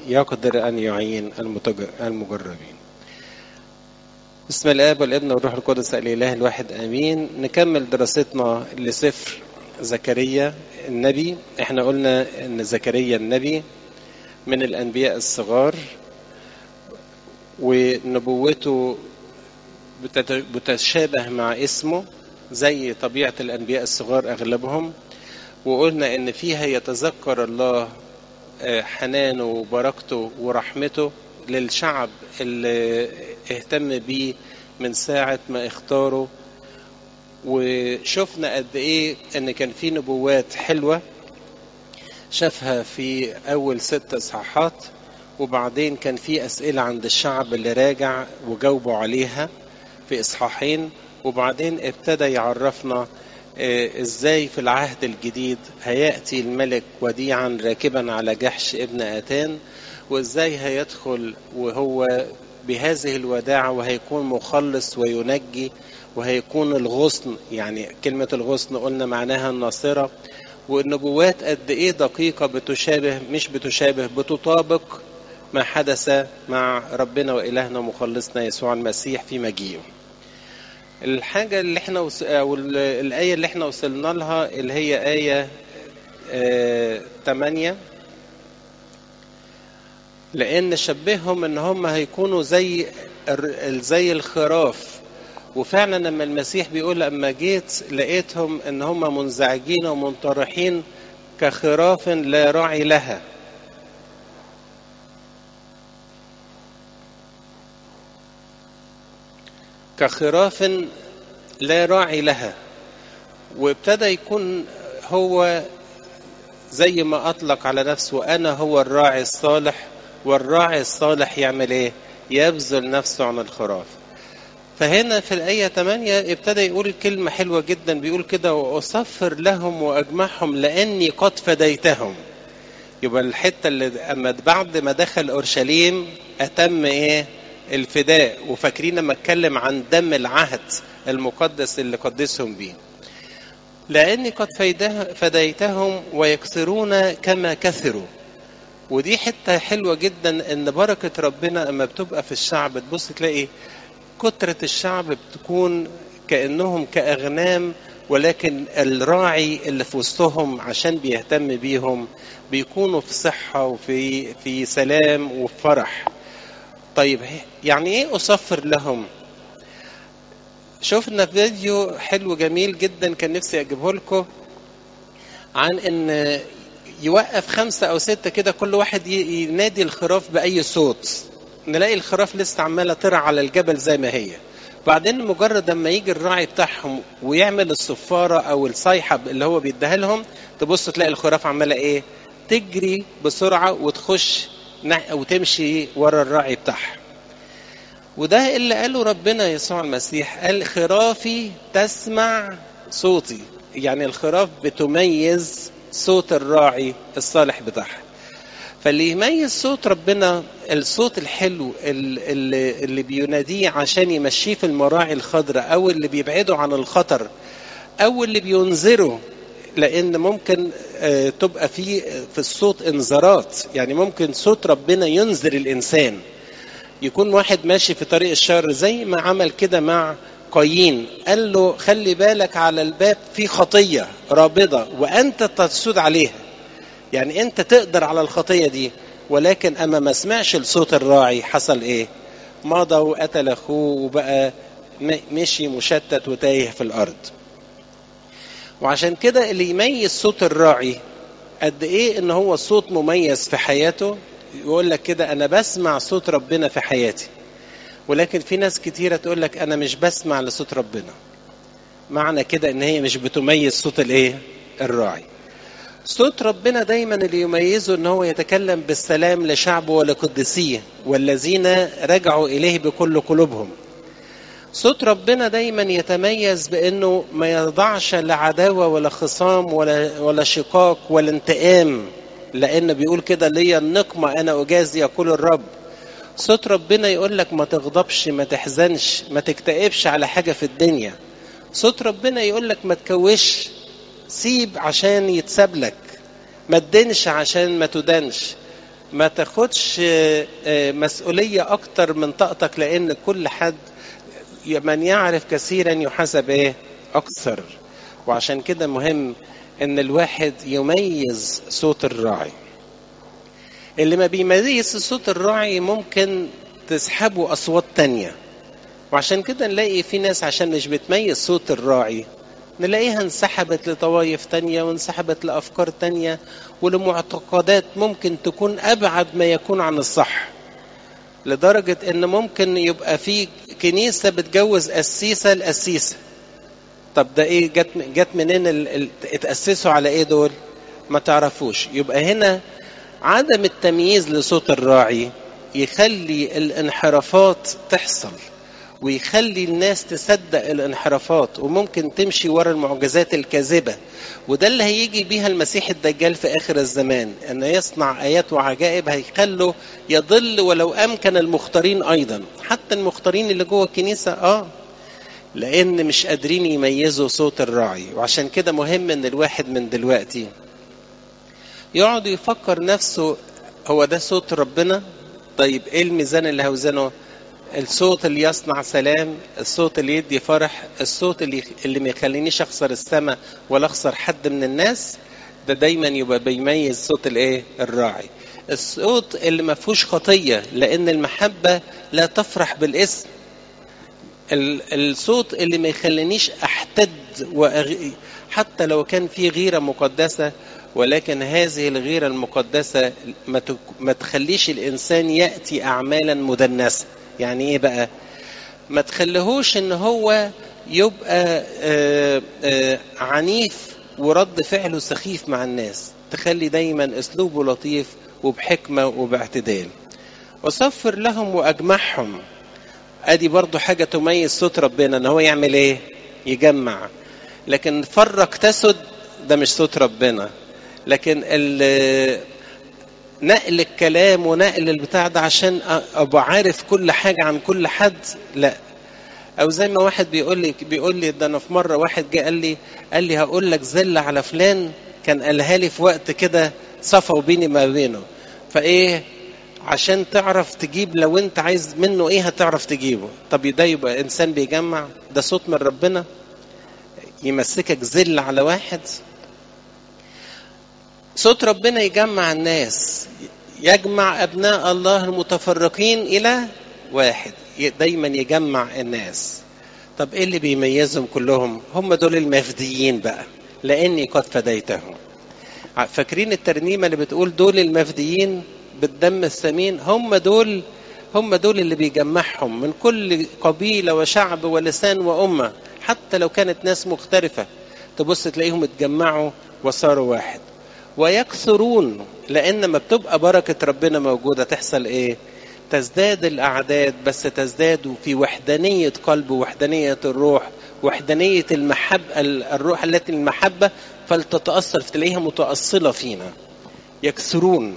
يقدر أن يعين المتج- المجربين بسم الآب والابن والروح القدس الإله الواحد آمين نكمل دراستنا لسفر زكريا النبي احنا قلنا ان زكريا النبي من الأنبياء الصغار ونبوته بتت- بتتشابه مع اسمه زي طبيعة الأنبياء الصغار أغلبهم وقلنا إن فيها يتذكر الله آه، حنانه وبركته ورحمته للشعب اللي اهتم بيه من ساعة ما اختاره وشفنا قد ايه ان كان في نبوات حلوة شافها في اول ست اصحاحات وبعدين كان في اسئلة عند الشعب اللي راجع وجاوبوا عليها في اصحاحين وبعدين ابتدى يعرفنا آه، ازاي في العهد الجديد هياتي الملك وديعا راكبا على جحش ابن اتان وازاي هيدخل وهو بهذه الوداعة وهيكون مخلص وينجي وهيكون الغصن يعني كلمة الغصن قلنا معناها الناصرة والنبوات قد ايه دقيقة بتشابه مش بتشابه بتطابق ما حدث مع ربنا وإلهنا ومخلصنا يسوع المسيح في مجيئه الحاجة اللي احنا وص... أو ال- الآية اللي احنا وصلنا لها اللي هي آية آه... 8 لأن شبههم إن هم هيكونوا زي الر- زي الخراف وفعلا لما المسيح بيقول لما جيت لقيتهم إن هم منزعجين ومنطرحين كخراف لا راعي لها كخراف لا راعي لها وابتدى يكون هو زي ما أطلق على نفسه أنا هو الراعي الصالح والراعي الصالح يعمل إيه؟ يبذل نفسه عن الخراف فهنا في الآية 8 ابتدى يقول كلمة حلوة جدا بيقول كده وأصفر لهم وأجمعهم لأني قد فديتهم يبقى الحتة اللي أما بعد ما دخل أورشليم أتم إيه؟ الفداء وفاكرين لما اتكلم عن دم العهد المقدس اللي قدسهم بيه لأني قد فيده- فديتهم ويكثرون كما كثروا ودي حتة حلوة جدا ان بركة ربنا اما بتبقى في الشعب تبص تلاقي كترة الشعب بتكون كأنهم كأغنام ولكن الراعي اللي في وسطهم عشان بيهتم بيهم بيكونوا في صحة وفي في سلام وفي فرح طيب يعني ايه أصفر لهم شفنا فيديو حلو جميل جدا كان نفسي اجيبه لكم عن ان يوقف خمسة او ستة كده كل واحد ي- ينادي الخراف بأي صوت نلاقي الخراف لسه عمالة ترع على الجبل زي ما هي بعدين مجرد لما يجي الراعي بتاعهم ويعمل الصفارة او الصيحة اللي هو بيديها لهم تبص تلاقي الخراف عمالة ايه تجري بسرعة وتخش نح- وتمشي ورا الراعي بتاعها وده اللي قاله ربنا يسوع المسيح قال خرافي تسمع صوتي يعني الخراف بتميز صوت الراعي الصالح بتاعها فاللي يميز صوت ربنا الصوت الحلو ال- اللي, اللي بيناديه عشان يمشيه في المراعي الخضراء او اللي بيبعده عن الخطر او اللي بينذره لان ممكن آه، تبقى في في الصوت انذارات يعني ممكن صوت ربنا ينذر الانسان يكون واحد ماشي في طريق الشر زي ما عمل كده مع قايين قال له خلي بالك على الباب في خطية رابضة وأنت تسود عليها يعني أنت تقدر على الخطية دي ولكن أما ما سمعش لصوت الراعي حصل إيه مضى وقتل أخوه وبقى م- مشي مشتت وتايه في الأرض وعشان كده اللي يميز صوت الراعي قد ايه ان هو صوت مميز في حياته يقول لك كده انا بسمع صوت ربنا في حياتي ولكن في ناس كتيره تقول لك انا مش بسمع لصوت ربنا معنى كده ان هي مش بتميز صوت الايه الراعي صوت ربنا دايما اللي يميزه ان هو يتكلم بالسلام لشعبه ولقدسيه والذين رجعوا اليه بكل قلوبهم صوت ربنا دايما يتميز بانه ما يضعش لا عداوه ولا خصام ولا ولا شقاق ولا انتقام لان بيقول كده ليا النقمه انا اجازي يقول الرب صوت ربنا يقول لك ما تغضبش ما تحزنش ما تكتئبش على حاجه في الدنيا صوت ربنا يقول لك ما تكوش سيب عشان يتساب لك ما تدنش عشان ما تدنش ما تاخدش مسؤولية أكتر من طاقتك لأن كل حد من يعرف كثيرا يحاسب إيه أكثر وعشان كده مهم إن الواحد يميز صوت الراعي اللي ما بيميز صوت الراعي ممكن تسحبه أصوات تانية وعشان كده نلاقي في ناس عشان مش بتميز صوت الراعي نلاقيها انسحبت لطوائف تانية وانسحبت لأفكار تانية ولمعتقدات ممكن تكون أبعد ما يكون عن الصح لدرجة إن ممكن يبقى في كنيسة بتجوز قسيسة لقسيسة طب ده إيه جت جت منين ال... ال... اتأسسوا على إيه دول؟ ما تعرفوش يبقى هنا عدم التمييز لصوت الراعي يخلي الانحرافات تحصل ويخلي الناس تصدق الانحرافات وممكن تمشي ورا المعجزات الكاذبة وده اللي هيجي بيها المسيح الدجال في آخر الزمان أنه يصنع آيات وعجائب هيخلوا يضل ولو أمكن المختارين أيضا حتى المختارين اللي جوه الكنيسة آه لأن مش قادرين يميزوا صوت الراعي وعشان كده مهم أن الواحد من دلوقتي يقعد يفكر نفسه هو ده صوت ربنا طيب ايه الميزان اللي هوزنه الصوت اللي يصنع سلام الصوت اللي يدي فرح الصوت اللي اللي ما يخلينيش اخسر السماء ولا اخسر حد من الناس ده دايما يبقى بيميز صوت الايه الراعي الصوت اللي ما فيهوش خطيه لان المحبه لا تفرح بالاسم الصوت اللي ما يخلينيش احتد وأغ... حتى لو كان في غيره مقدسه ولكن هذه الغيره المقدسه ما, ت... ما تخليش الانسان ياتي اعمالا مدنسه يعني ايه بقى ما تخليهوش ان هو يبقى آآ آآ عنيف ورد فعله سخيف مع الناس تخلي دايما اسلوبه لطيف وبحكمه وباعتدال وصفر لهم واجمعهم ادي برضو حاجه تميز صوت ربنا ان هو يعمل ايه يجمع لكن فرق تسد ده مش صوت ربنا لكن نقل الكلام ونقل البتاع ده عشان ابقى عارف كل حاجه عن كل حد لا او زي ما واحد بيقول لي بيقول لي ده انا في مره واحد جه قال لي قال لي هقول لك زله على فلان كان قالها لي في وقت كده صفا وبيني ما بينه فايه عشان تعرف تجيب لو انت عايز منه ايه هتعرف تجيبه طب ده يبقى انسان بيجمع ده صوت من ربنا يمسكك زل على واحد صوت ربنا يجمع الناس يجمع ابناء الله المتفرقين الى واحد دايما يجمع الناس طب ايه اللي بيميزهم كلهم هم دول المفديين بقى لاني قد فديتهم فاكرين الترنيمه اللي بتقول دول المفديين بالدم الثمين هم دول هم دول اللي بيجمعهم من كل قبيله وشعب ولسان وامه حتى لو كانت ناس مختلفه تبص تلاقيهم اتجمعوا وصاروا واحد ويكثرون لان ما بتبقى بركه ربنا موجوده تحصل ايه تزداد الاعداد بس تزداد في وحدانيه قلب وحدانيه الروح وحدانيه المحبه الروح التي المحبه فلتتاثر تلاقيها متاصله فينا يكثرون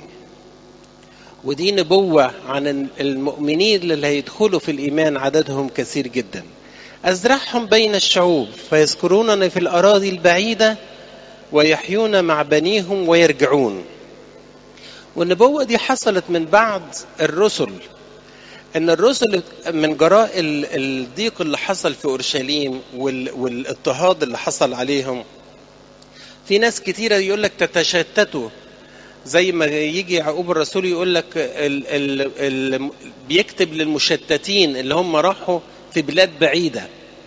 ودي نبوة عن المؤمنين اللي هيدخلوا في الإيمان عددهم كثير جدا أزرعهم بين الشعوب فيذكرونني في الأراضي البعيدة ويحيون مع بنيهم ويرجعون والنبوة دي حصلت من بعد الرسل ان الرسل من جراء الضيق اللي حصل في اورشليم والاضطهاد اللي حصل عليهم في ناس كتيرة يقول لك تتشتتوا زي ما يجي يعقوب الرسول يقول لك ال ال ال بيكتب للمشتتين اللي هم راحوا في بلاد بعيده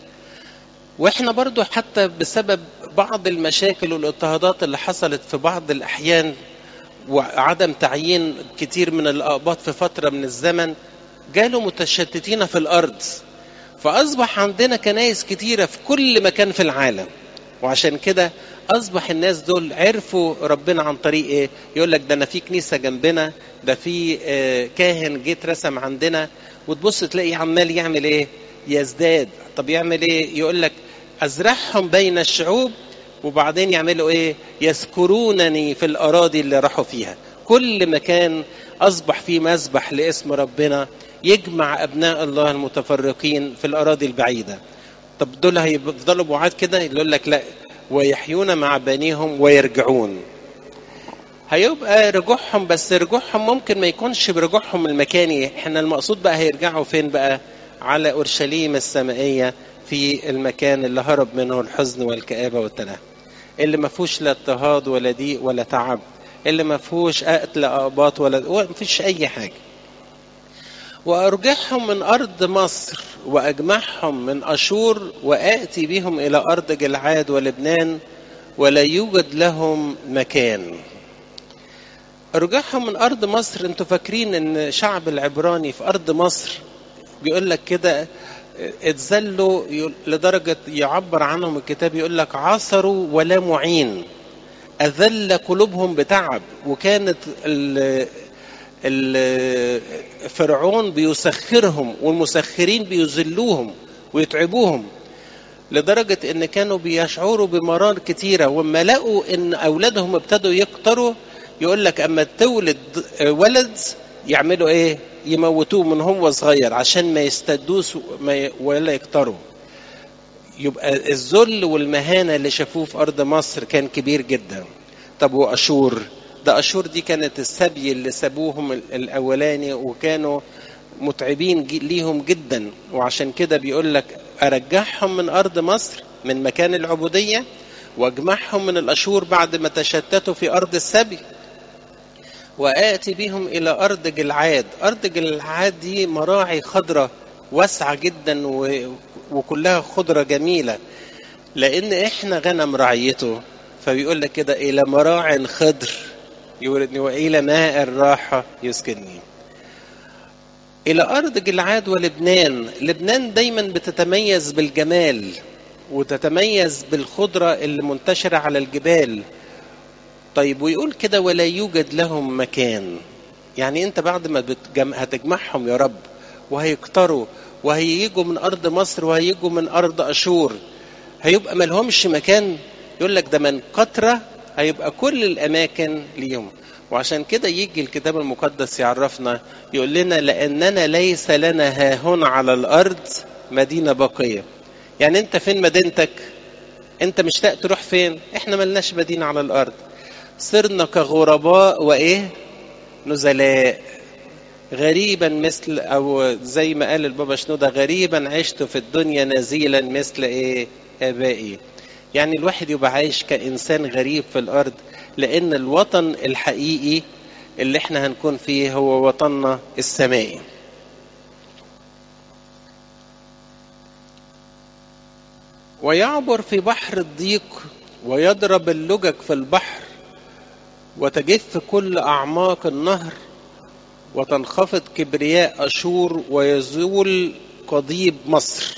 واحنا برضو حتى بسبب بعض المشاكل والاضطهادات اللي حصلت في بعض الاحيان وعدم تعيين كتير من الاقباط في فتره من الزمن جالوا متشتتين في الارض فاصبح عندنا كنايس كتيره في كل مكان في العالم وعشان كده اصبح الناس دول عرفوا ربنا عن طريق ايه يقول لك ده انا في كنيسه جنبنا ده في كاهن جيت رسم عندنا وتبص تلاقي عمال يعمل ايه يزداد طب يعمل ايه يقول لك ازرعهم بين الشعوب وبعدين يعملوا ايه يذكرونني في الاراضي اللي راحوا فيها كل مكان اصبح فيه مسبح لاسم ربنا يجمع ابناء الله المتفرقين في الاراضي البعيده طب دول هيفضلوا بعاد كده يقول لك لا ويحيون مع بنيهم ويرجعون هيبقى رجوعهم بس رجوعهم ممكن ما يكونش برجوعهم المكاني احنا المقصود بقى هيرجعوا فين بقى على اورشليم السمائيه في المكان اللي هرب منه الحزن والكآبه والتنهد اللي ما فيهوش لا اضطهاد ولا ضيق ولا تعب اللي ما فيهوش قتل اقباط ولا ما فيش اي حاجه وارجعهم من ارض مصر واجمعهم من اشور واتي بهم الى ارض جلعاد ولبنان ولا يوجد لهم مكان ارجعهم من ارض مصر انتوا فاكرين ان شعب العبراني في ارض مصر بيقول لك كده اتذلوا لدرجة يعبر عنهم الكتاب يقول لك عصروا ولا معين أذل قلوبهم بتعب وكانت فرعون بيسخرهم والمسخرين بيذلوهم ويتعبوهم لدرجة ان كانوا بيشعروا بمرار كتيرة وما لقوا ان اولادهم ابتدوا يكتروا يقول لك اما تولد ولد يعملوا ايه يموتوه من هو صغير عشان ما يستدوس ولا يكتروا يبقى الذل والمهانة اللي شافوه في أرض مصر كان كبير جدا طب وأشور ده أشور دي كانت السبي اللي سابوهم الأولاني وكانوا متعبين ليهم جدا وعشان كده بيقول لك أرجعهم من أرض مصر من مكان العبودية واجمعهم من الأشور بعد ما تشتتوا في أرض السبي وآتي بهم إلى أرض جلعاد أرض جلعاد دي مراعي خضرة واسعة جدا و... وكلها خضرة جميلة لأن إحنا غنم رعيته فبيقول لك كده إلى مراع خضر يوردني وإلى ماء الراحة يسكنني إلى أرض جلعاد ولبنان لبنان دايما بتتميز بالجمال وتتميز بالخضرة اللي منتشرة على الجبال طيب ويقول كده ولا يوجد لهم مكان يعني انت بعد ما بتجم... هتجمعهم يا رب وهيكتروا وهيجوا من ارض مصر وهيجوا من ارض اشور هيبقى ما لهمش مكان يقول لك ده من كترة هيبقى كل الاماكن ليهم وعشان كده يجي الكتاب المقدس يعرفنا يقول لنا لاننا ليس لنا ها هنا على الارض مدينه باقيه يعني انت فين مدينتك انت مشتاق تروح فين احنا ملناش مدينه على الارض صرنا كغرباء وايه نزلاء غريبا مثل او زي ما قال البابا شنودة غريبا عشت في الدنيا نزيلا مثل ايه ابائي يعني الواحد يبقى عايش كانسان غريب في الارض لان الوطن الحقيقي اللي احنا هنكون فيه هو وطننا السمائي ويعبر في بحر الضيق ويضرب اللجج في البحر وتجف كل أعماق النهر وتنخفض كبرياء أشور ويزول قضيب مصر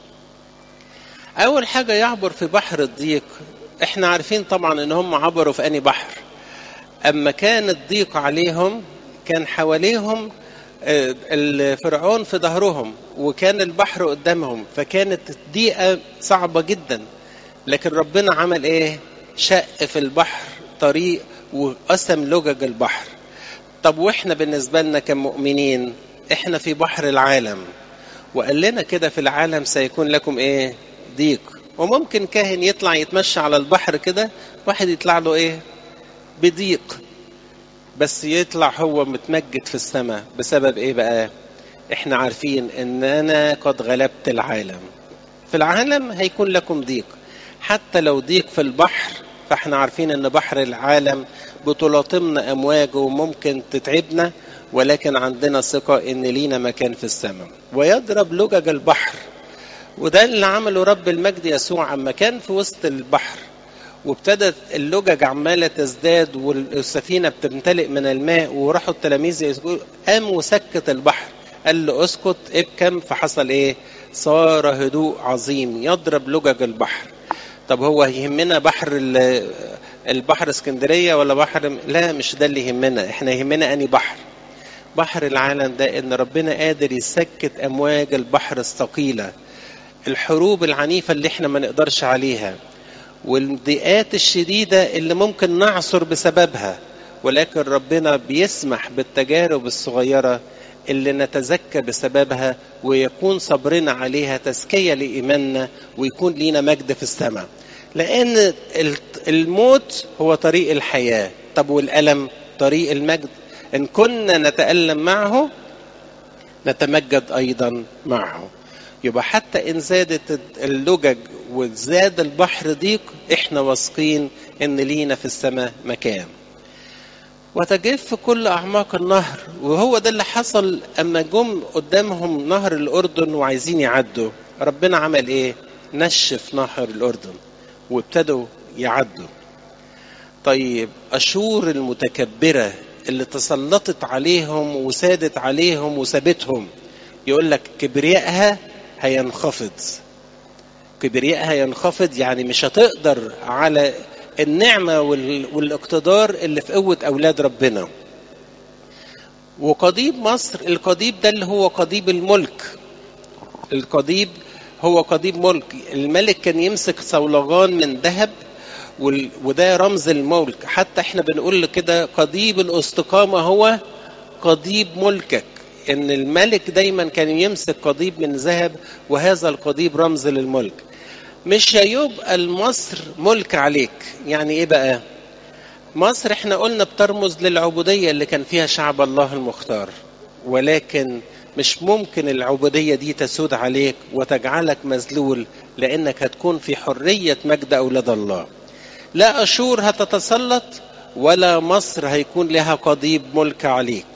أول حاجة يعبر في بحر الضيق احنا عارفين طبعا ان هم عبروا في أني بحر أما كان الضيق عليهم كان حواليهم الفرعون في ظهرهم وكان البحر قدامهم فكانت ضيقة صعبة جدا لكن ربنا عمل ايه شق في البحر طريق وقسم لجج البحر طب واحنا بالنسبة لنا كمؤمنين احنا في بحر العالم وقال لنا كده في العالم سيكون لكم ايه ضيق وممكن كاهن يطلع يتمشى على البحر كده واحد يطلع له ايه بضيق بس يطلع هو متمجد في السماء بسبب ايه بقى احنا عارفين ان انا قد غلبت العالم في العالم هيكون لكم ضيق حتى لو ضيق في البحر فاحنا عارفين ان بحر العالم بتلاطمنا امواج وممكن تتعبنا ولكن عندنا ثقة ان لينا مكان في السماء ويضرب لجج البحر وده اللي عمله رب المجد يسوع اما كان في وسط البحر وابتدت اللجج عمالة تزداد والسفينة بتمتلئ من الماء وراحوا التلاميذ يقولوا قام وسكت البحر قال له اسكت ابكم فحصل ايه صار هدوء عظيم يضرب لجج البحر طب هو يهمنا بحر البحر اسكندريه ولا بحر لا مش ده اللي يهمنا احنا يهمنا اني بحر بحر العالم ده ان ربنا قادر يسكت امواج البحر الثقيله الحروب العنيفه اللي احنا ما نقدرش عليها والضيقات الشديده اللي ممكن نعصر بسببها ولكن ربنا بيسمح بالتجارب الصغيره اللي نتزكى بسببها ويكون صبرنا عليها تزكيه لايماننا ويكون لينا مجد في السماء لان الموت هو طريق الحياه طب والألم طريق المجد إن كنا نتألم معه نتمجد أيضا معه يبقى حتى إن زادت اللجج وزاد البحر ضيق إحنا واثقين إن لينا في السماء مكان وتجف كل أعماق النهر وهو ده اللي حصل أما جم قدامهم نهر الأردن وعايزين يعدوا ربنا عمل إيه؟ نشف نهر الأردن وابتدوا يعدوا طيب أشور المتكبرة اللي تسلطت عليهم وسادت عليهم وسابتهم يقول لك كبريائها هينخفض كبريائها ينخفض يعني مش هتقدر على النعمة والاقتدار اللي في قوة أولاد ربنا وقضيب مصر القضيب ده اللي هو قضيب الملك القضيب هو قضيب ملك الملك كان يمسك صولغان من ذهب وده رمز الملك حتى احنا بنقول كده قضيب الاستقامة هو قضيب ملكك ان الملك دايما كان يمسك قضيب من ذهب وهذا القضيب رمز للملك مش هيبقى مصر ملك عليك يعني ايه بقى مصر احنا قلنا بترمز للعبودية اللي كان فيها شعب الله المختار ولكن مش ممكن العبودية دي تسود عليك وتجعلك مذلول لأنك هتكون في حرية مجد أولاد الله لا أشور هتتسلط ولا مصر هيكون لها قضيب ملك عليك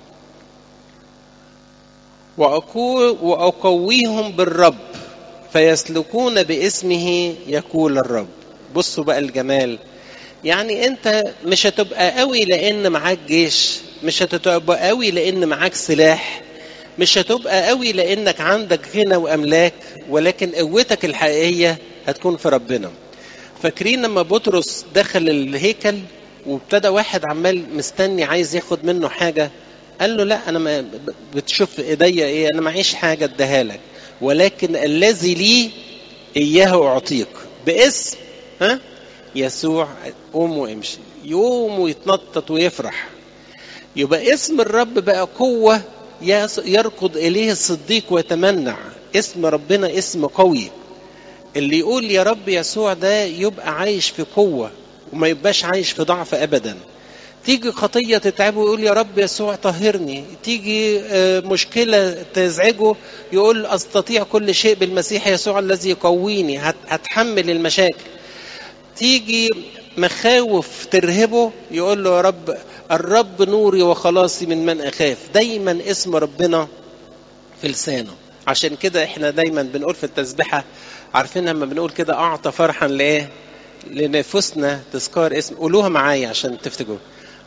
وأقويهم بالرب فيسلكون باسمه يقول الرب بصوا بقى الجمال يعني انت مش هتبقى قوي لان معاك جيش مش هتبقى قوي لان معاك سلاح مش هتبقى قوي لانك عندك غنى واملاك ولكن قوتك الحقيقيه هتكون في ربنا فاكرين لما بطرس دخل الهيكل وابتدى واحد عمال مستني عايز ياخد منه حاجه قال له لا انا ما بتشوف ايديا ايه انا معيش حاجه اديها لك ولكن الذي لي اياه اعطيك باسم ها يسوع قوم وامشي يقوم ويتنطط ويفرح يبقى اسم الرب بقى قوه يركض اليه الصديق ويتمنع اسم ربنا اسم قوي اللي يقول يا رب يسوع ده يبقى عايش في قوه وما يبقاش عايش في ضعف ابدا تيجي خطية تتعبه ويقول يا رب يسوع طهرني تيجي مشكلة تزعجه يقول أستطيع كل شيء بالمسيح يسوع الذي يقويني هتحمل المشاكل تيجي مخاوف ترهبه يقول له يا رب الرب نوري وخلاصي من من أخاف دايما اسم ربنا في لسانه عشان كده احنا دايما بنقول في التسبحة عارفين لما بنقول كده أعطى فرحا لإيه لنفوسنا تذكار اسم قولوها معايا عشان تفتكروا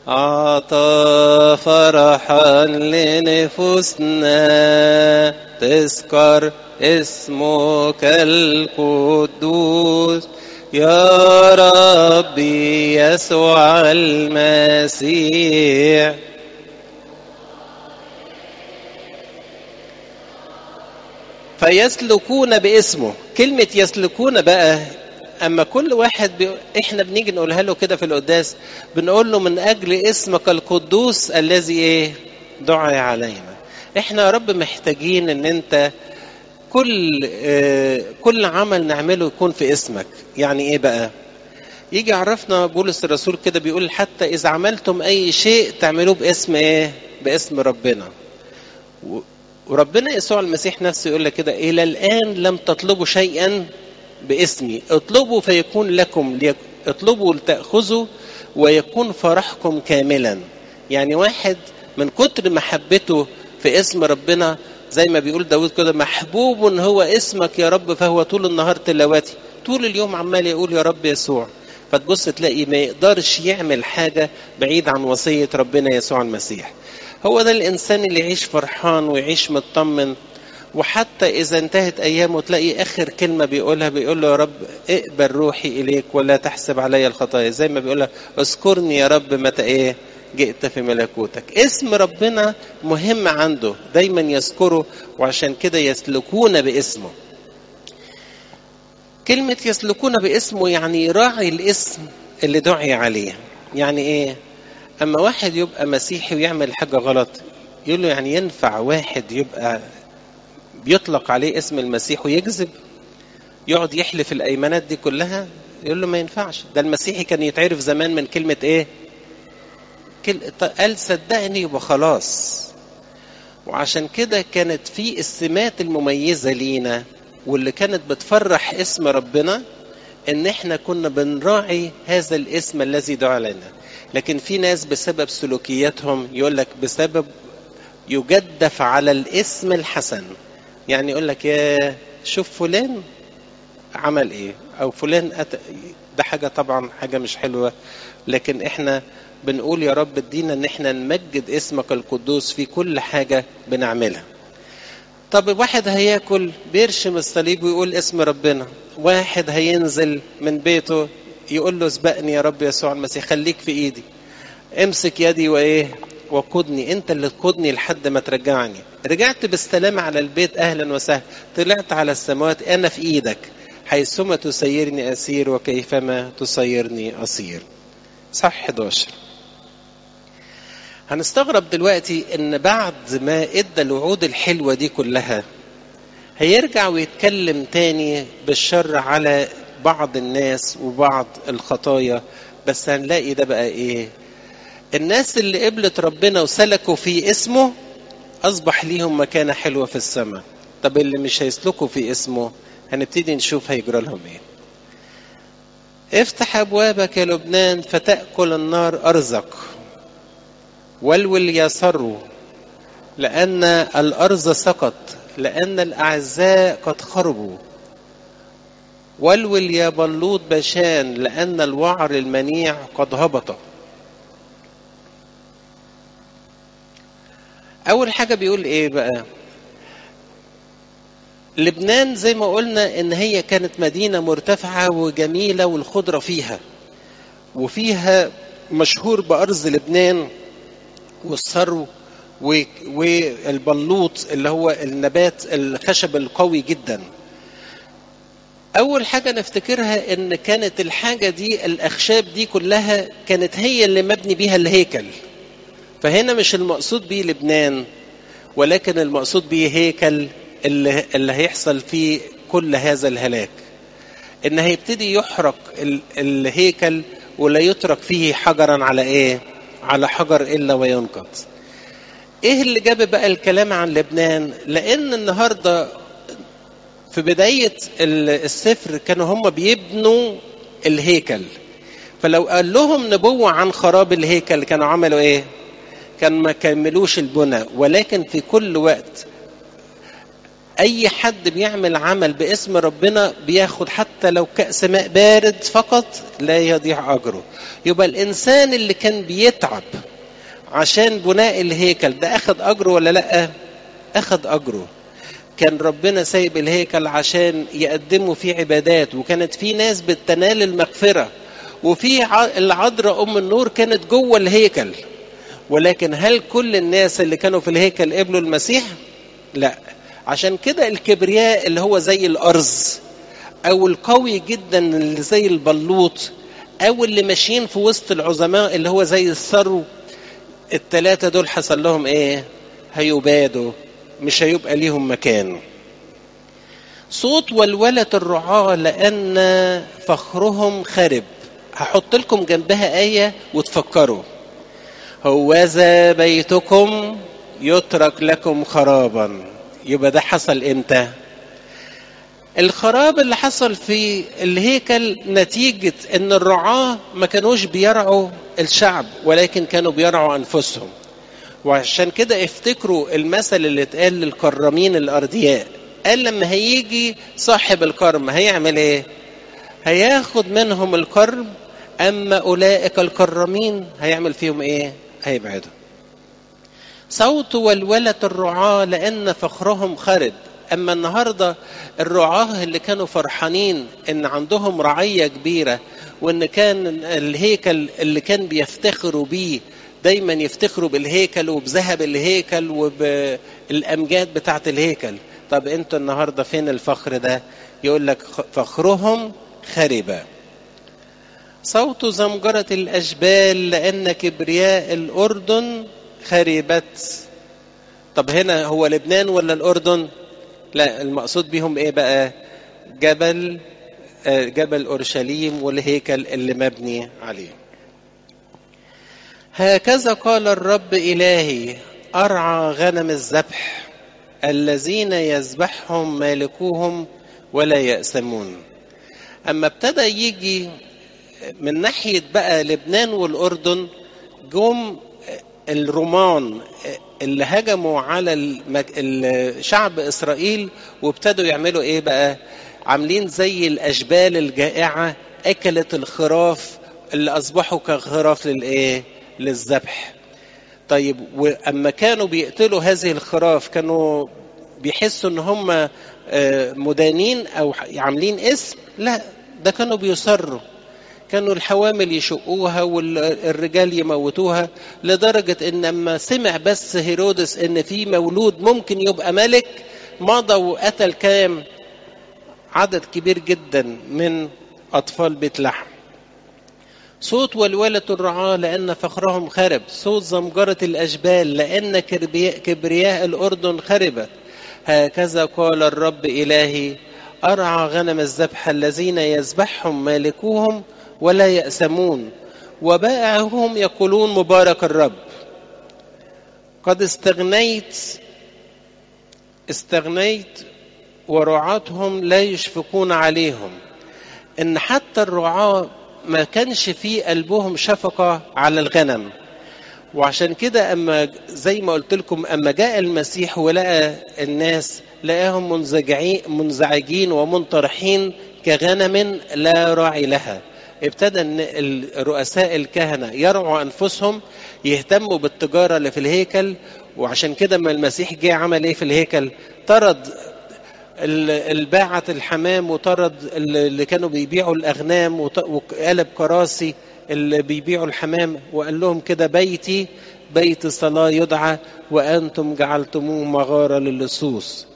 أعطى فرحا لنفوسنا تذكر اسمك القدوس يا ربي يسوع المسيح فيسلكون باسمه كلمة يسلكون بقى اما كل واحد بي... احنا بنيجي نقولها له كده في القداس بنقول له من اجل اسمك القدوس الذي ايه دعي علينا احنا يا رب محتاجين ان انت كل آه كل عمل نعمله يكون في اسمك يعني ايه بقى يجي يعرفنا بولس الرسول كده بيقول حتى اذا عملتم اي شيء تعملوه باسم ايه باسم ربنا و... وربنا يسوع المسيح نفسه يقول لك كده الى الان لم تطلبوا شيئا باسمي اطلبوا فيكون لكم اطلبوا لتأخذوا ويكون فرحكم كاملا يعني واحد من كتر محبته في اسم ربنا زي ما بيقول داود كده محبوب هو اسمك يا رب فهو طول النهار تلاوتي طول اليوم عمال يقول يا رب يسوع فتبص تلاقي ما يقدرش يعمل حاجة بعيد عن وصية ربنا يسوع المسيح هو ده الإنسان اللي يعيش فرحان ويعيش مطمن وحتى إذا انتهت أيامه تلاقي آخر كلمة بيقولها بيقول له يا رب اقبل روحي إليك ولا تحسب علي الخطايا زي ما بيقولها اذكرني يا رب متى إيه جئت في ملكوتك اسم ربنا مهم عنده دايما يذكره وعشان كده يسلكون باسمه كلمة يسلكون باسمه يعني يراعي الاسم اللي دعي عليه يعني ايه اما واحد يبقى مسيحي ويعمل حاجة غلط يقول له يعني ينفع واحد يبقى بيطلق عليه اسم المسيح ويكذب يقعد يحلف الايمانات دي كلها يقول له ما ينفعش ده المسيحي كان يتعرف زمان من كلمة ايه قال صدقني يبقى خلاص وعشان كده كانت في السمات المميزة لينا واللي كانت بتفرح اسم ربنا ان احنا كنا بنراعي هذا الاسم الذي دعا لنا لكن في ناس بسبب سلوكياتهم يقول لك بسبب يجدف على الاسم الحسن يعني يقول لك يا شوف فلان عمل ايه او فلان أت... ده حاجة طبعا حاجة مش حلوة لكن احنا بنقول يا رب ادينا ان احنا نمجد اسمك القدوس في كل حاجة بنعملها طب واحد هياكل بيرشم الصليب ويقول اسم ربنا واحد هينزل من بيته يقول له اسبقني يا رب يسوع المسيح خليك في ايدي امسك يدي وايه وقودني انت اللي تقودني لحد ما ترجعني رجعت بالسلامة على البيت اهلا وسهلا طلعت على السماوات انا في ايدك حيثما تسيرني اسير وكيفما تسيرني اصير صح 11 هنستغرب دلوقتي ان بعد ما ادى الوعود الحلوه دي كلها هيرجع ويتكلم تاني بالشر على بعض الناس وبعض الخطايا بس هنلاقي ده بقى ايه الناس اللي قبلت ربنا وسلكوا في اسمه اصبح ليهم مكانه حلوه في السماء طب اللي مش هيسلكوا في اسمه هنبتدي نشوف هيجرى لهم ايه افتح ابوابك يا لبنان فتاكل النار ارزق ولول يا سرو لان الارض سقط لان الاعزاء قد خربوا ولول يا بلوط بشان لان الوعر المنيع قد هبط اول حاجه بيقول ايه بقى لبنان زي ما قلنا ان هي كانت مدينه مرتفعه وجميله والخضره فيها وفيها مشهور بارز لبنان والثرو والبلوط اللي هو النبات الخشب القوي جدا اول حاجه نفتكرها ان كانت الحاجه دي الاخشاب دي كلها كانت هي اللي مبني بيها الهيكل فهنا مش المقصود بيه لبنان ولكن المقصود بيه هيكل اللي, اللي هيحصل فيه كل هذا الهلاك ان هيبتدي يحرق ال- الهيكل ولا يترك فيه حجرا على ايه على حجر الا وينقض ايه اللي جاب بقى الكلام عن لبنان لان النهارده في بدايه ال- السفر كانوا هم بيبنوا الهيكل فلو قال لهم نبوة عن خراب الهيكل كانوا عملوا ايه كان ما كملوش البنى ولكن في كل وقت اي حد بيعمل عمل باسم ربنا بياخد حتى لو كأس ماء بارد فقط لا يضيع اجره يبقى الانسان اللي كان بيتعب عشان بناء الهيكل ده اخد اجره ولا لا اخد اجره كان ربنا سايب الهيكل عشان يقدموا فيه عبادات وكانت في ناس بتنال المغفره وفي ع- العذراء ام النور كانت جوه الهيكل ولكن هل كل الناس اللي كانوا في الهيكل قبلوا المسيح لا عشان كده الكبرياء اللي هو زي الارز او القوي جدا اللي زي البلوط او اللي ماشيين في وسط العظماء اللي هو زي الثرو التلاتة دول حصل لهم ايه هيبادوا مش هيبقى ليهم مكان صوت ولولة الرعاة لأن فخرهم خرب هحط لكم جنبها آية وتفكروا هوذا بيتكم يترك لكم خرابا يبقى ده حصل امتى الخراب اللي حصل في الهيكل نتيجة ان الرعاة ما كانوش بيرعوا الشعب ولكن كانوا بيرعوا انفسهم وعشان كده افتكروا المثل اللي اتقال للكرامين الأردياء قال لما هيجي صاحب الكرم هيعمل ايه هياخد منهم الكرم أما أولئك الكرامين هيعمل فيهم ايه هيبعدهم صوت ولولة الرعاة لأن فخرهم خرب أما النهاردة الرعاة اللي كانوا فرحانين إن عندهم رعية كبيرة وإن كان الهيكل اللي كان بيفتخروا بيه دايما يفتخروا بالهيكل وبذهب الهيكل وبالأمجاد بتاعة الهيكل طب انتوا النهاردة فين الفخر ده يقول لك فخرهم خرب صوت زمجرة الأشبال لأن كبرياء الأردن خربت طب هنا هو لبنان ولا الأردن لا المقصود بيهم ايه بقى جبل جبل أورشليم والهيكل اللي مبني عليه هكذا قال الرب إلهي أرعى غنم الذبح الذين يذبحهم مالكوهم ولا يأسمون أما ابتدى يجي من ناحية بقى لبنان والأردن جم الرومان اللي هجموا على المك... شعب إسرائيل وابتدوا يعملوا إيه بقى عاملين زي الأشبال الجائعة أكلت الخراف اللي أصبحوا كخراف للإيه للذبح طيب واما كانوا بيقتلوا هذه الخراف كانوا بيحسوا ان هم مدانين او عاملين اسم لا ده كانوا بيصروا كانوا الحوامل يشقوها والرجال يموتوها لدرجة ان لما سمع بس هيرودس ان في مولود ممكن يبقى ملك مضى وقتل كام عدد كبير جدا من اطفال بيت لحم صوت ولولة الرعاة لأن فخرهم خرب صوت زمجرة الأجبال لأن كبرياء الأردن خربت هكذا قال الرب إلهي أرعى غنم الذبح الذين يذبحهم مالكوهم ولا يأسمون وبائعهم يقولون مبارك الرب قد استغنيت استغنيت ورعاتهم لا يشفقون عليهم ان حتى الرعاه ما كانش في قلبهم شفقة على الغنم وعشان كده أما زي ما قلت لكم أما جاء المسيح ولقى الناس لقاهم منزعجين, منزعجين ومنطرحين كغنم لا راعي لها ابتدى الرؤساء الكهنة يرعوا أنفسهم يهتموا بالتجارة اللي في الهيكل وعشان كده ما المسيح جه عمل ايه في الهيكل طرد الباعة الحمام وطرد اللي كانوا بيبيعوا الأغنام وقلب كراسي اللي بيبيعوا الحمام وقال لهم كده بيتي بيت صلاة يدعى وأنتم جعلتموه مغارة للصوص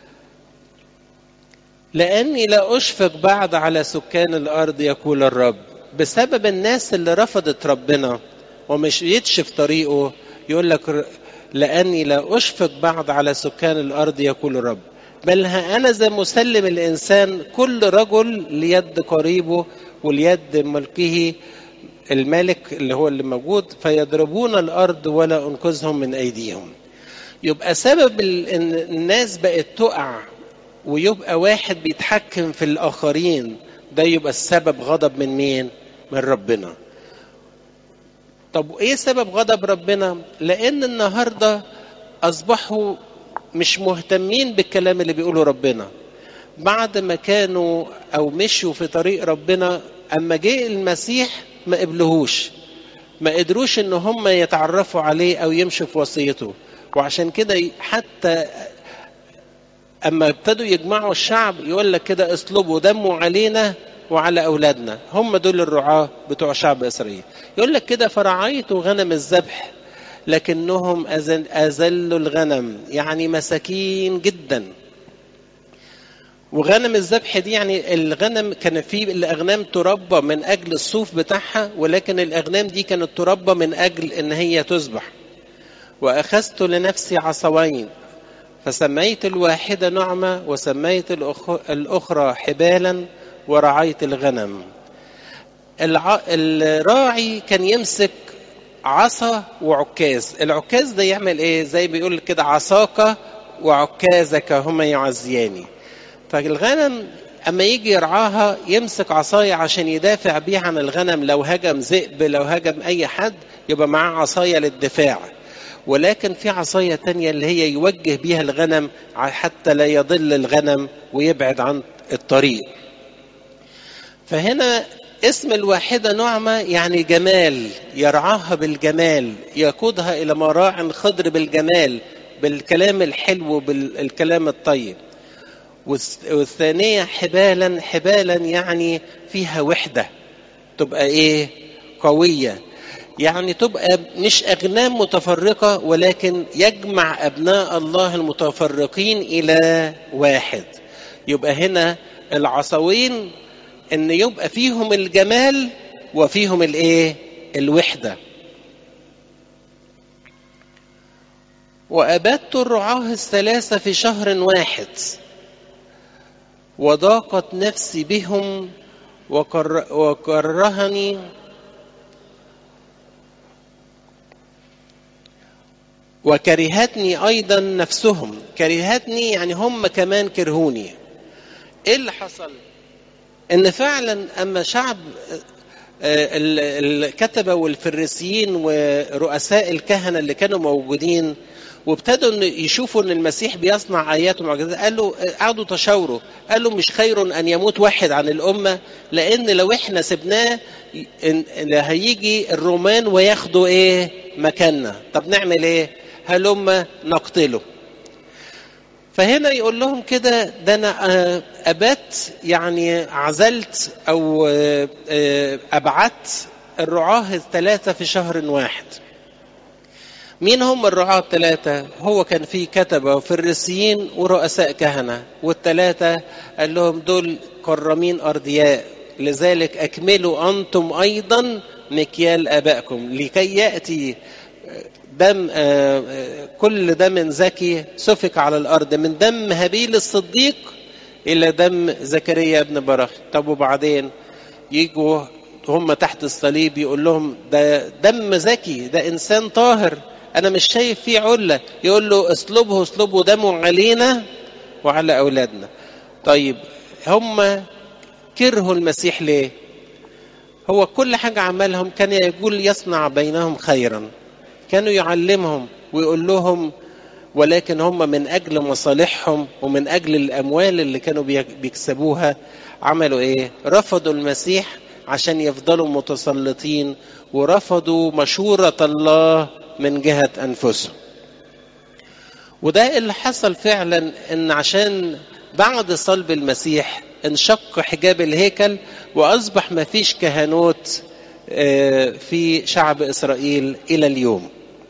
لأني لا أشفق بعد على سكان الأرض يقول الرب بسبب الناس اللي رفضت ربنا ومش يتشف طريقه يقول لك لأني لا أشفق بعد على سكان الأرض يقول الرب بل ها أنا ذا مسلم الإنسان كل رجل ليد قريبه وليد ملكه الملك اللي هو اللي موجود فيضربون الأرض ولا أنقذهم من أيديهم يبقى سبب ان الناس بقت تقع ويبقى واحد بيتحكم في الآخرين ده يبقى السبب غضب من مين؟ من ربنا طب ايه سبب غضب ربنا؟ لأن النهارده أصبحوا مش مهتمين بالكلام اللي بيقوله ربنا بعد ما كانوا او مشوا في طريق ربنا اما جه المسيح ما قبلهوش ما قدروش ان هم يتعرفوا عليه او يمشوا في وصيته وعشان كده حتى اما ابتدوا يجمعوا الشعب يقول لك كده اصلبوا دموا علينا وعلى اولادنا هم دول الرعاه بتوع شعب اسرائيل يقول لك كده فرعيت غنم الذبح لكنهم أزل أزلوا الغنم يعني مساكين جدا وغنم الذبح دي يعني الغنم كان في الاغنام تربى من اجل الصوف بتاعها ولكن الاغنام دي كانت تربى من اجل ان هي تذبح واخذت لنفسي عصوين فسميت الواحدة نعمة وسميت الأخرى حبالا ورعيت الغنم الع... الراعي كان يمسك عصا وعكاز العكاز ده يعمل ايه زي بيقول كده عصاك وعكازك هما يعزياني فالغنم اما يجي يرعاها يمسك عصاية عشان يدافع بيها عن الغنم لو هجم ذئب لو هجم اي حد يبقى معاه عصاية للدفاع ولكن في عصاية تانية اللي هي يوجه بيها الغنم حتى لا يضل الغنم ويبعد عن الطريق فهنا اسم الواحدة نعمة يعني جمال يرعاها بالجمال يقودها إلى مراع خضر بالجمال بالكلام الحلو بالكلام الطيب والثانية حبالا حبالا يعني فيها وحدة تبقى ايه قوية يعني تبقى مش أغنام متفرقة ولكن يجمع أبناء الله المتفرقين إلى واحد يبقى هنا العصوين ان يبقى فيهم الجمال وفيهم الايه الوحده وابدت الرعاه الثلاثه في شهر واحد وضاقت نفسي بهم وكر وكرهني وكرهتني ايضا نفسهم كرهتني يعني هم كمان كرهوني ايه اللي حصل ان فعلا اما شعب الكتبه والفريسيين ورؤساء الكهنه اللي كانوا موجودين وابتدوا ان يشوفوا ان المسيح بيصنع ايات ومعجزات قالوا قعدوا تشاوروا قالوا مش خير ان يموت واحد عن الامه لان لو احنا سبناه هيجي الرومان وياخدوا ايه مكاننا طب نعمل ايه هلما نقتله فهنا يقول لهم كده ده انا ابات يعني عزلت او ابعدت الرعاه الثلاثه في شهر واحد مين هم الرعاة الثلاثة؟ هو كان في كتبة وفريسيين ورؤساء كهنة والثلاثة قال لهم دول كرمين أرضياء لذلك أكملوا أنتم أيضا مكيال آبائكم لكي يأتي دم كل دم زكي سفك على الأرض من دم هابيل الصديق إلى دم زكريا ابن برخ طب وبعدين يجوا هم تحت الصليب يقول لهم ده دم زكي ده إنسان طاهر انا مش شايف فيه عله يقول له اصلبه اصلبه دمه علينا وعلى اولادنا طيب هم كرهوا المسيح ليه هو كل حاجه عملهم كان يقول يصنع بينهم خيرا كانوا يعلمهم ويقول لهم ولكن هم من اجل مصالحهم ومن اجل الاموال اللي كانوا بيكسبوها عملوا ايه رفضوا المسيح عشان يفضلوا متسلطين ورفضوا مشوره الله من جهة أنفسهم وده اللي حصل فعلا ان عشان بعد صلب المسيح انشق حجاب الهيكل واصبح ما فيش كهنوت في شعب اسرائيل الى اليوم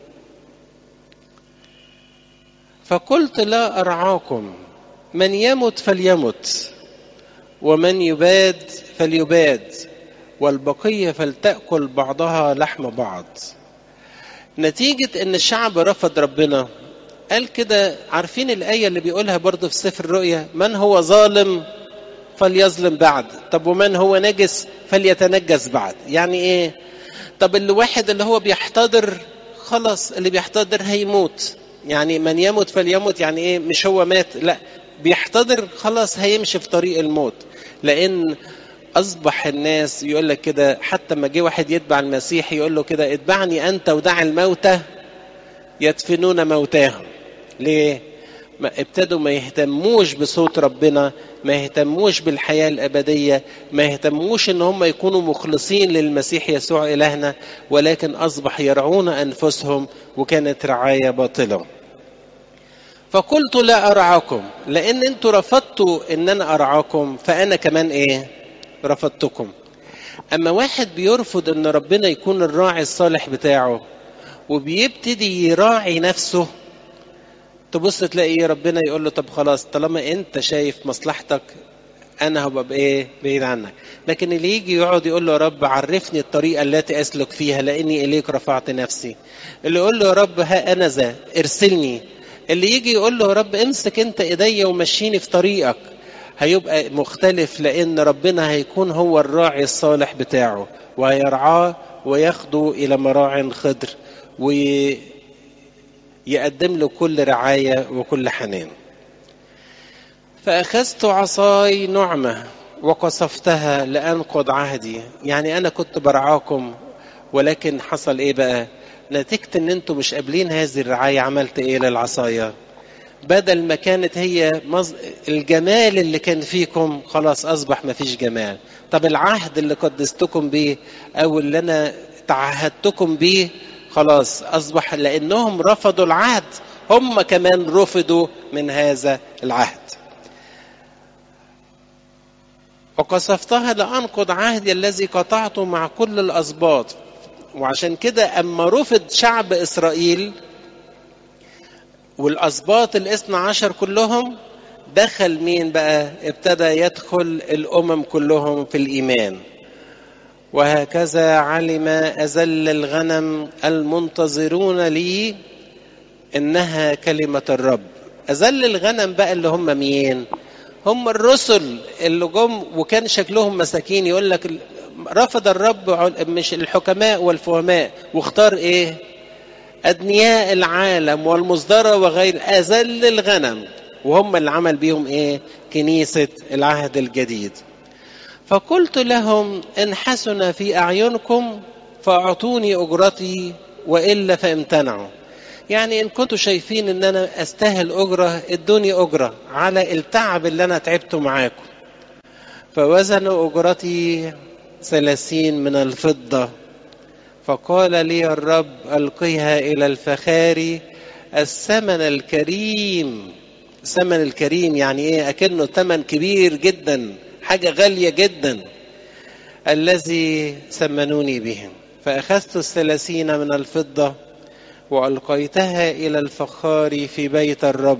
فقلت لا ارعاكم من يمت فليمت ومن يباد فليباد والبقيه فلتاكل بعضها لحم بعض نتيجة ان الشعب رفض ربنا قال كده عارفين الآية اللي بيقولها برضه في سفر الرؤيا من هو ظالم فليظلم بعد طب ومن هو نجس فليتنجس بعد يعني ايه طب اللي واحد اللي هو بيحتضر خلاص اللي بيحتضر هيموت يعني من يموت فليموت يعني ايه مش هو مات لا بيحتضر خلاص هيمشي في طريق الموت لان اصبح الناس يقول لك كده حتى ما جه واحد يتبع المسيح يقول له كده اتبعني انت ودع الموتى يدفنون موتاهم ليه ما ابتدوا ما يهتموش بصوت ربنا ما يهتموش بالحياة الأبدية ما يهتموش ان هم يكونوا مخلصين للمسيح يسوع إلهنا ولكن أصبح يرعون أنفسهم وكانت رعاية باطلة فقلت لا أرعاكم لأن أنتوا رفضتوا أن أنا أرعاكم فأنا كمان إيه رفضتكم أما واحد بيرفض أن ربنا يكون الراعي الصالح بتاعه وبيبتدي يراعي نفسه تبص تلاقي ربنا يقول له طب خلاص طالما انت شايف مصلحتك انا هبقى بايه بعيد عنك لكن اللي يجي يقعد يقول له يا رب عرفني الطريقه التي اسلك فيها لاني اليك رفعت نفسي اللي يقول له يا رب ها انا ذا ارسلني اللي يجي يقول له يا رب امسك انت ايديا ومشيني في طريقك هيبقى مختلف لان ربنا هيكون هو الراعي الصالح بتاعه وهيرعاه وياخده الى مراع خضر ويقدم له كل رعايه وكل حنان فاخذت عصاي نعمه وقصفتها لانقض عهدي يعني انا كنت برعاكم ولكن حصل ايه بقى نتيجه ان انتم مش قابلين هذه الرعايه عملت ايه للعصايه بدل ما كانت هي مز... الجمال اللي كان فيكم خلاص اصبح ما فيش جمال طب العهد اللي قدستكم بيه او اللي انا تعهدتكم بيه خلاص اصبح لانهم رفضوا العهد هم كمان رفضوا من هذا العهد وقصفتها لانقض عهدي الذي قطعته مع كل الاسباط وعشان كده اما رفض شعب اسرائيل والاسباط الاثنى عشر كلهم دخل مين بقى ابتدى يدخل الامم كلهم في الايمان وهكذا علم أزل الغنم المنتظرون لي إنها كلمة الرب أزل الغنم بقى اللي هم مين هم الرسل اللي جم وكان شكلهم مساكين يقول لك رفض الرب مش الحكماء والفهماء واختار ايه أدنياء العالم والمصدرة وغير أذل الغنم وهم اللي عمل بيهم إيه كنيسة العهد الجديد فقلت لهم إن حسن في أعينكم فأعطوني أجرتي وإلا فامتنعوا يعني إن كنتوا شايفين إن أنا أستاهل أجرة ادوني أجرة على التعب اللي أنا تعبته معاكم فوزنوا أجرتي ثلاثين من الفضة فقال لي الرب ألقيها إلى الفخاري الثمن الكريم الثمن الكريم يعني إيه أكنه ثمن كبير جدا حاجة غالية جدا الذي ثمنوني به فأخذت الثلاثين من الفضة وألقيتها إلى الفخار في بيت الرب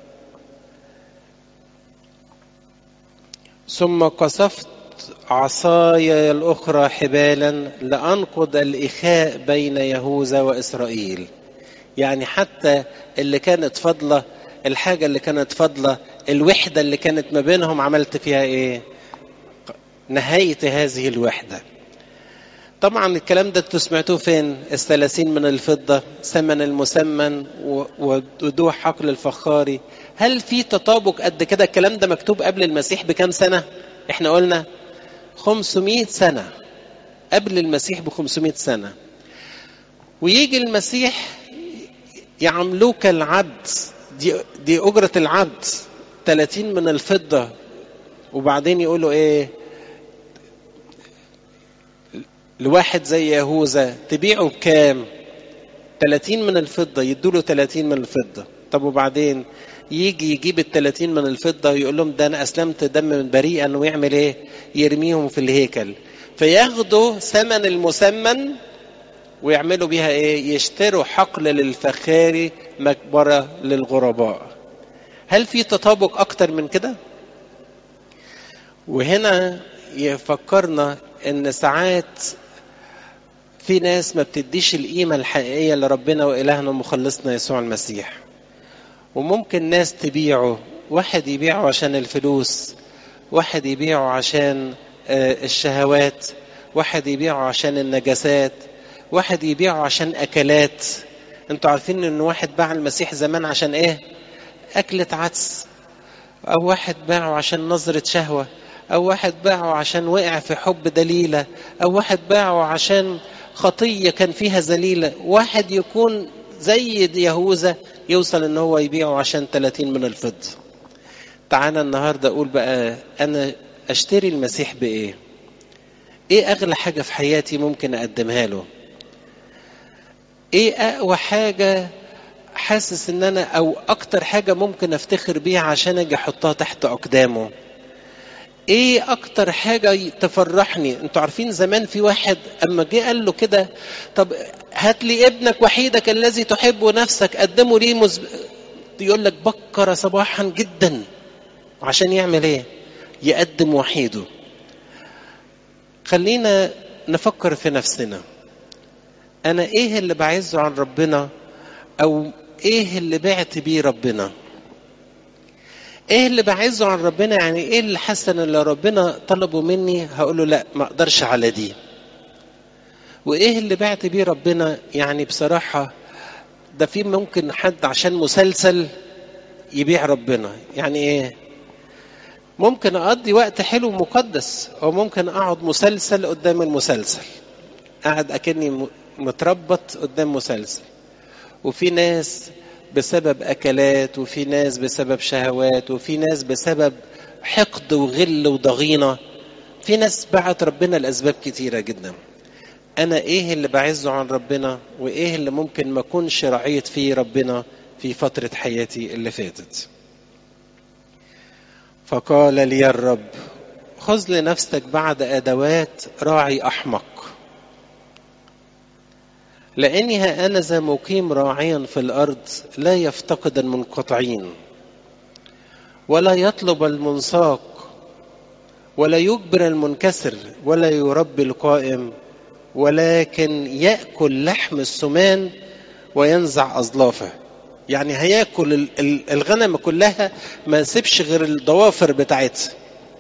ثم قصفت عصاي الأخرى حبالا لأنقض الإخاء بين يهوذا وإسرائيل يعني حتى اللي كانت فضلة الحاجة اللي كانت فضلة الوحدة اللي كانت ما بينهم عملت فيها إيه نهاية هذه الوحدة طبعا الكلام ده انتوا سمعتوه فين الثلاثين من الفضة ثمن المسمن ودوح حقل الفخاري هل في تطابق قد كده الكلام ده مكتوب قبل المسيح بكام سنة احنا قلنا 500 سنة قبل المسيح ب 500 سنة ويجي المسيح يعاملوه كالعبد دي, دي أجرة العبد 30 من الفضة وبعدين يقولوا ايه لواحد زي يهوذا تبيعه بكام 30 من الفضة يدوله 30 من الفضة طب وبعدين يجي يجيب ال 30 من الفضة ويقول لهم ده أنا أسلمت دم بريئا ويعمل إيه؟ يرميهم في الهيكل فياخدوا ثمن المسمن ويعملوا بيها إيه؟ يشتروا حقل للفخاري مقبرة للغرباء هل في تطابق أكتر من كده؟ وهنا يفكرنا إن ساعات في ناس ما بتديش القيمة الحقيقية لربنا وإلهنا ومخلصنا يسوع المسيح وممكن ناس تبيعه واحد يبيعه عشان الفلوس واحد يبيعه عشان الشهوات واحد يبيعه عشان النجاسات واحد يبيعه عشان أكلات انتوا عارفين ان واحد باع المسيح زمان عشان ايه أكلة عدس أو واحد باعه عشان نظرة شهوة أو واحد باعه عشان وقع في حب دليلة أو واحد باعه عشان خطية كان فيها ذليلة واحد يكون زي يهوذا يوصل ان هو يبيعه عشان 30 من الفضة تعالى النهاردة اقول بقى انا اشتري المسيح بايه ايه اغلى حاجة في حياتي ممكن اقدمها له ايه اقوى حاجة حاسس ان انا او اكتر حاجة ممكن افتخر بيها عشان اجي احطها تحت اقدامه ايه اكتر حاجة تفرحني انتوا عارفين زمان في واحد اما جه قال له كده طب هات لي ابنك وحيدك الذي تحبه نفسك قدمه لي مزب... يقول لك بكر صباحا جدا عشان يعمل ايه يقدم وحيده خلينا نفكر في نفسنا انا ايه اللي بعزه عن ربنا او ايه اللي بعت بيه ربنا ايه اللي بعزه عن ربنا يعني ايه اللي حسن اللي ربنا طلبه مني هقول له لا ما اقدرش على دي وايه اللي بعت بيه ربنا يعني بصراحه ده في ممكن حد عشان مسلسل يبيع ربنا يعني ايه ممكن اقضي وقت حلو مقدس او ممكن اقعد مسلسل قدام المسلسل قاعد اكني متربط قدام مسلسل وفي ناس بسبب اكلات وفي ناس بسبب شهوات وفي ناس بسبب حقد وغل وضغينه في ناس بعت ربنا لاسباب كتيره جدا انا ايه اللي بعزه عن ربنا وايه اللي ممكن ما اكونش رعيت فيه ربنا في فتره حياتي اللي فاتت فقال لي الرب خذ لنفسك بعد ادوات راعي احمق لانها انا ذا مقيم راعيا في الارض لا يفتقد المنقطعين ولا يطلب المنساق ولا يجبر المنكسر ولا يربي القائم ولكن ياكل لحم السمان وينزع اظلافه يعني هياكل الغنم كلها ما يسيبش غير الضوافر بتاعتها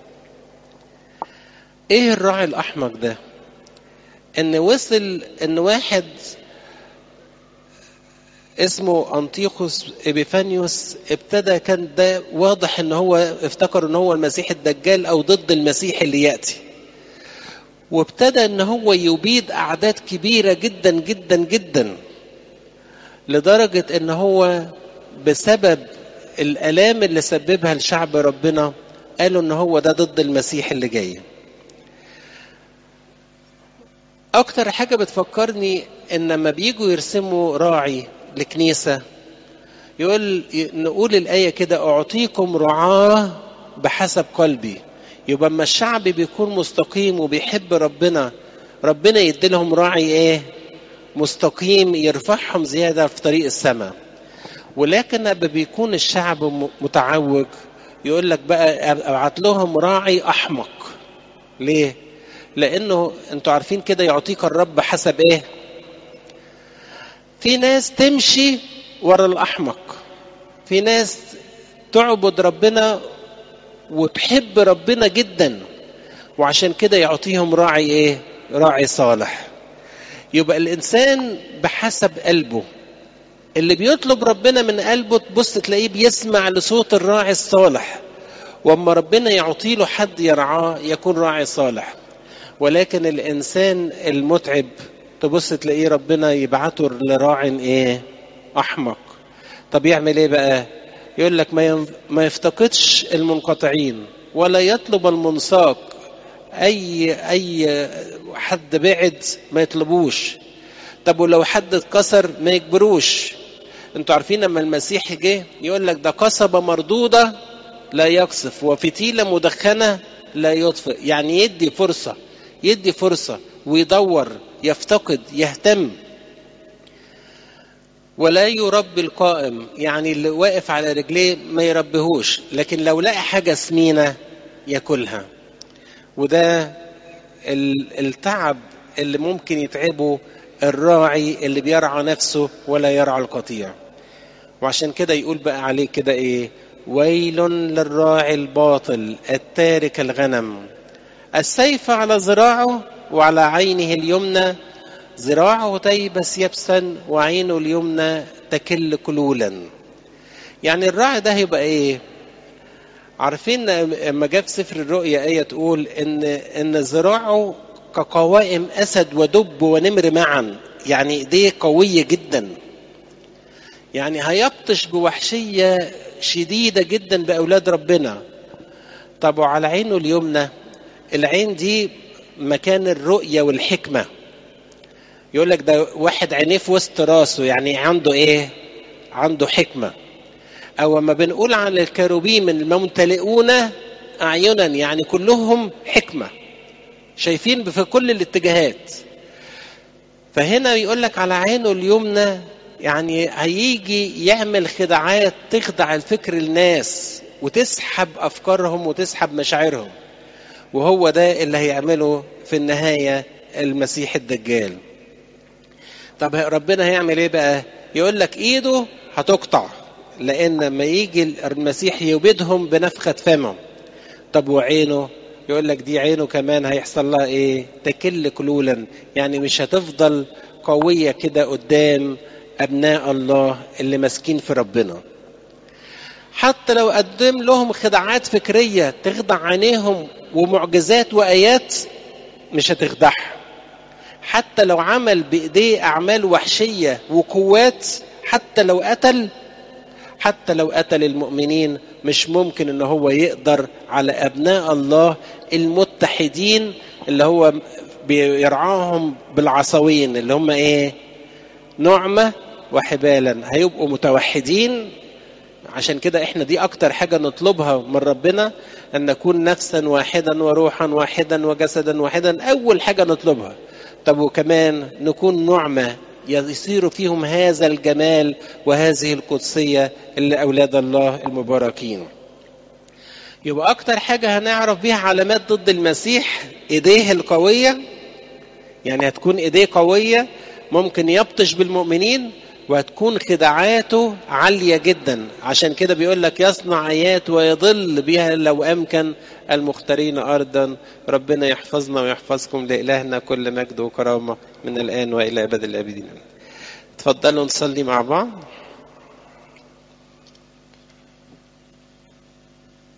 ايه الراعي الاحمق ده ان وصل ان واحد اسمه أنطيخوس إبيفانيوس ابتدى كان ده واضح ان هو افتكر ان هو المسيح الدجال او ضد المسيح اللي يأتي وابتدى ان هو يبيد اعداد كبيرة جدا جدا جدا لدرجة ان هو بسبب الالام اللي سببها لشعب ربنا قالوا ان هو ده ضد المسيح اللي جاي اكتر حاجة بتفكرني ان لما بيجوا يرسموا راعي لكنيسة يقول نقول الآية كده أعطيكم رعاة بحسب قلبي يبقى اما الشعب بيكون مستقيم وبيحب ربنا ربنا يدي لهم راعي ايه مستقيم يرفعهم زيادة في طريق السماء ولكن لما بيكون الشعب متعوج يقول لك بقى ابعت لهم راعي احمق ليه لانه انتوا عارفين كده يعطيك الرب حسب ايه في ناس تمشي ورا الاحمق في ناس تعبد ربنا وتحب ربنا جدا وعشان كده يعطيهم راعي ايه راعي صالح يبقى الانسان بحسب قلبه اللي بيطلب ربنا من قلبه تبص تلاقيه بيسمع لصوت الراعي الصالح واما ربنا يعطي له حد يرعاه يكون راعي صالح ولكن الانسان المتعب تبص تلاقيه ربنا يبعته لراع ايه احمق طب يعمل ايه بقى يقول لك ما ما يفتقدش المنقطعين ولا يطلب المنساق اي اي حد بعد ما يطلبوش طب ولو حد اتكسر ما يجبروش انتوا عارفين لما المسيح جه يقول لك ده قصبه مردوده لا يقصف وفتيله مدخنه لا يطفئ يعني يدي فرصه يدي فرصه ويدور يفتقد يهتم ولا يربي القائم يعني اللي واقف على رجليه ما يربيهوش لكن لو لقى حاجة سمينة ياكلها وده التعب اللي ممكن يتعبه الراعي اللي بيرعى نفسه ولا يرعى القطيع وعشان كده يقول بقى عليه كده ايه ويل للراعي الباطل التارك الغنم السيف على ذراعه وعلى عينه اليمنى ذراعه تيبس يبسا وعينه اليمنى تكل كلولا يعني الراعي ده هيبقى ايه عارفين لما جاء في سفر الرؤيا آية تقول إن إن ذراعه كقوائم أسد ودب ونمر معا يعني إيديه قوية جدا يعني هيبطش بوحشية شديدة جدا بأولاد ربنا طب وعلى عينه اليمنى العين دي مكان الرؤية والحكمة يقول لك ده واحد عينيه في وسط راسه يعني عنده ايه عنده حكمة او ما بنقول عن الكروبيم الممتلئون اعينا يعني كلهم حكمة شايفين في كل الاتجاهات فهنا يقول لك على عينه اليمنى يعني هيجي يعمل خداعات تخدع الفكر الناس وتسحب افكارهم وتسحب مشاعرهم وهو ده اللي هيعمله في النهاية المسيح الدجال طب ربنا هيعمل ايه بقى يقول لك ايده هتقطع لان لما يجي المسيح يبيدهم بنفخة فمه طب وعينه يقول لك دي عينه كمان هيحصل لها ايه تكل كلولا يعني مش هتفضل قوية كده قدام ابناء الله اللي ماسكين في ربنا حتى لو قدم لهم خداعات فكرية تخدع عينيهم ومعجزات وآيات مش هتخدعهم حتى لو عمل بإيديه أعمال وحشية وقوات حتى لو قتل حتى لو قتل المؤمنين مش ممكن ان هو يقدر على ابناء الله المتحدين اللي هو بيرعاهم بالعصوين اللي هم ايه نعمة وحبالا هيبقوا متوحدين عشان كده احنا دي اكتر حاجة نطلبها من ربنا ان نكون نفسا واحدا وروحا واحدا وجسدا واحدا اول حاجة نطلبها طب وكمان نكون نعمة يصير فيهم هذا الجمال وهذه القدسية اللي أولاد الله المباركين يبقى أكتر حاجة هنعرف بيها علامات ضد المسيح إيديه القوية يعني هتكون إيديه قوية ممكن يبطش بالمؤمنين وهتكون خداعاته عالية جدا عشان كده بيقول لك يصنع آيات ويضل بها لو أمكن المختارين أرضا ربنا يحفظنا ويحفظكم لإلهنا كل مجد وكرامة من الآن وإلى أبد الآبدين تفضلوا نصلي مع بعض